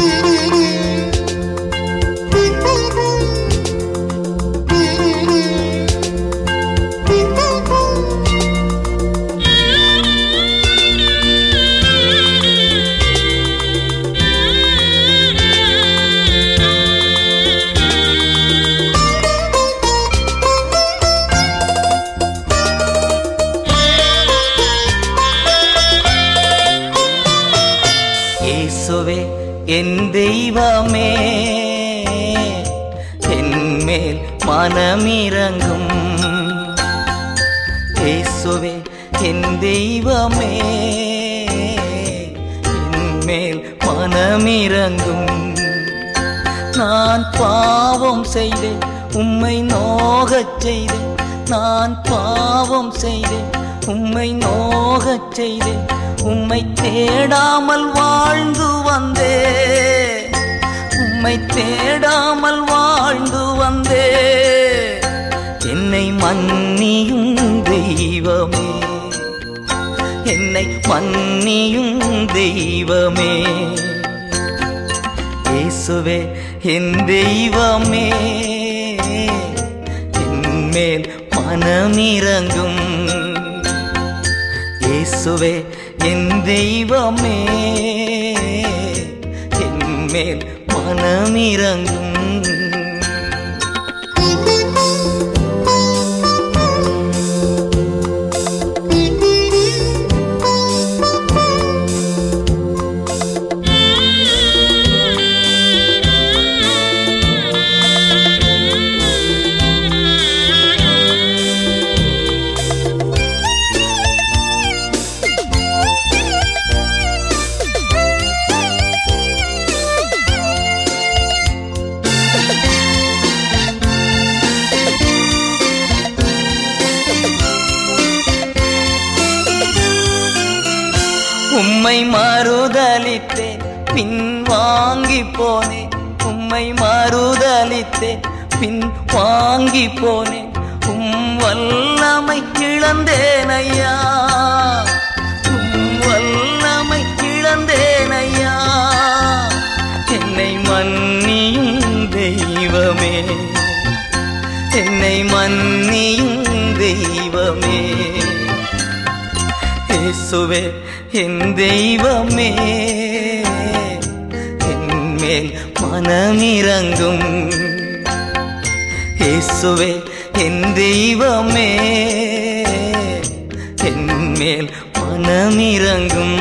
இயேசுவே என் தெய்வமே என் மேல் மனமிரங்கும் இயேசுவே என் தெய்வமே என் மேல் மனமிரங்கும் நான் பாவம் செய்தேன் உம்மை நோகச் செய்தேன் நான் பாவம் செய்தேன் உம்மை நோகச் செய்தேன் உம்மை தேடாமல் வாழ்ந்து வந்தே உம்மை தேடாமல் வாழ்ந்து வந்தே என்னை மன்னியும் தெய்வமே என்னை மன்னியும் தெய்வமே இயேசுவே என் தெய்வமே என் மேல் மனமிரங்கும் இயேசுவே என் தெய்வமே என் மேல் மனமிரங்கும் உம்மை மறுதலித்தேன் பின் வாங்கி போனேன் உம்மை மறுதலித்தேன் பின் வாங்கி போனேன் உம் வல்லமை இழந்தேன் ஐயா உம் வல்லமை இழந்தேன் ஐயா என்னை மன்னியும் தெய்வமே என்னை மன்னியும் தெய்வமே இயேசுவே என் தெய்வமே என் மேல் மனமிரங்கும் இயேசுவே என் தெய்வமே என் மேல் மனமிரங்கும்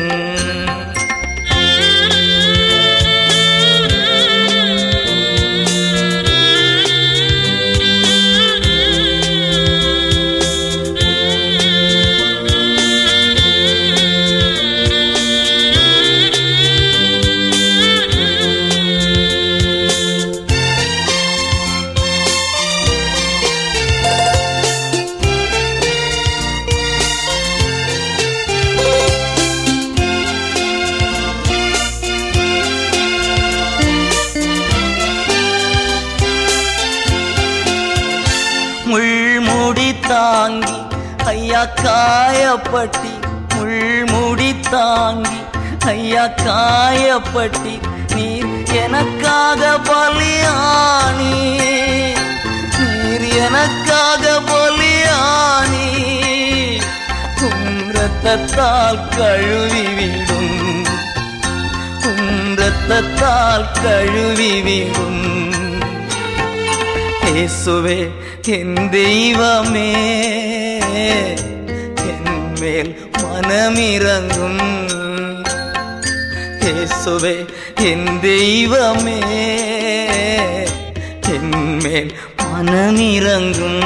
முள்முடி தாங்கி ஐயா காயப்பட்டி முள்முடி தாங்கி ஐயா காயப்பட்டி நீர் எனக்காக பலியானி நீர் எனக்காக பலியானி உம் ரத்தத்தால் கழுவி விடும் உம் ரத்தத்தால் கழுவி விடும் இயேசுவே என் தெய்வமே என் மேல் மனமிரங்கும் இயேசுவே என் தெய்வமே என் மேல் மனமிரங்கும்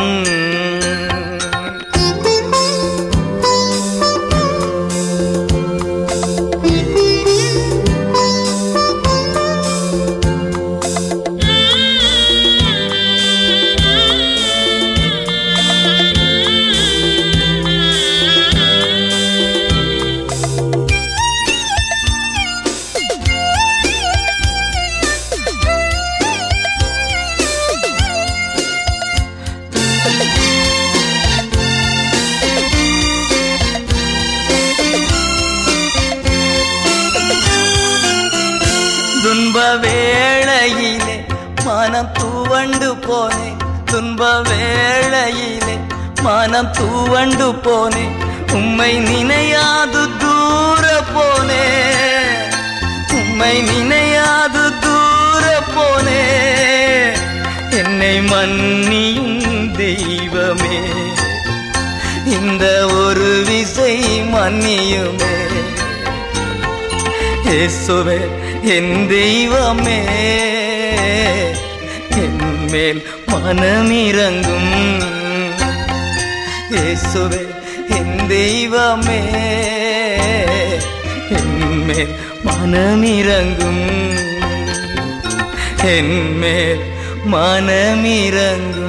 துன்ப வேளையிலே மனம் துவண்டு போனேன் துன்ப வேளையிலே மனம் துவண்டு போனேன் உம்மை நினையாது தூர போனே உம்மை நினையாது தூர போனே என்னை மன்னியும் தெய்வமே இந்த ஒரு விசை மன்னியுமே இயேசுவே என் தெய்வமே என் மேல் மனமிரங்கும் இயேசுவே என் தெய்வமே என் மேல் மனமிரங்கும் என் மேல் மனமிரங்கும்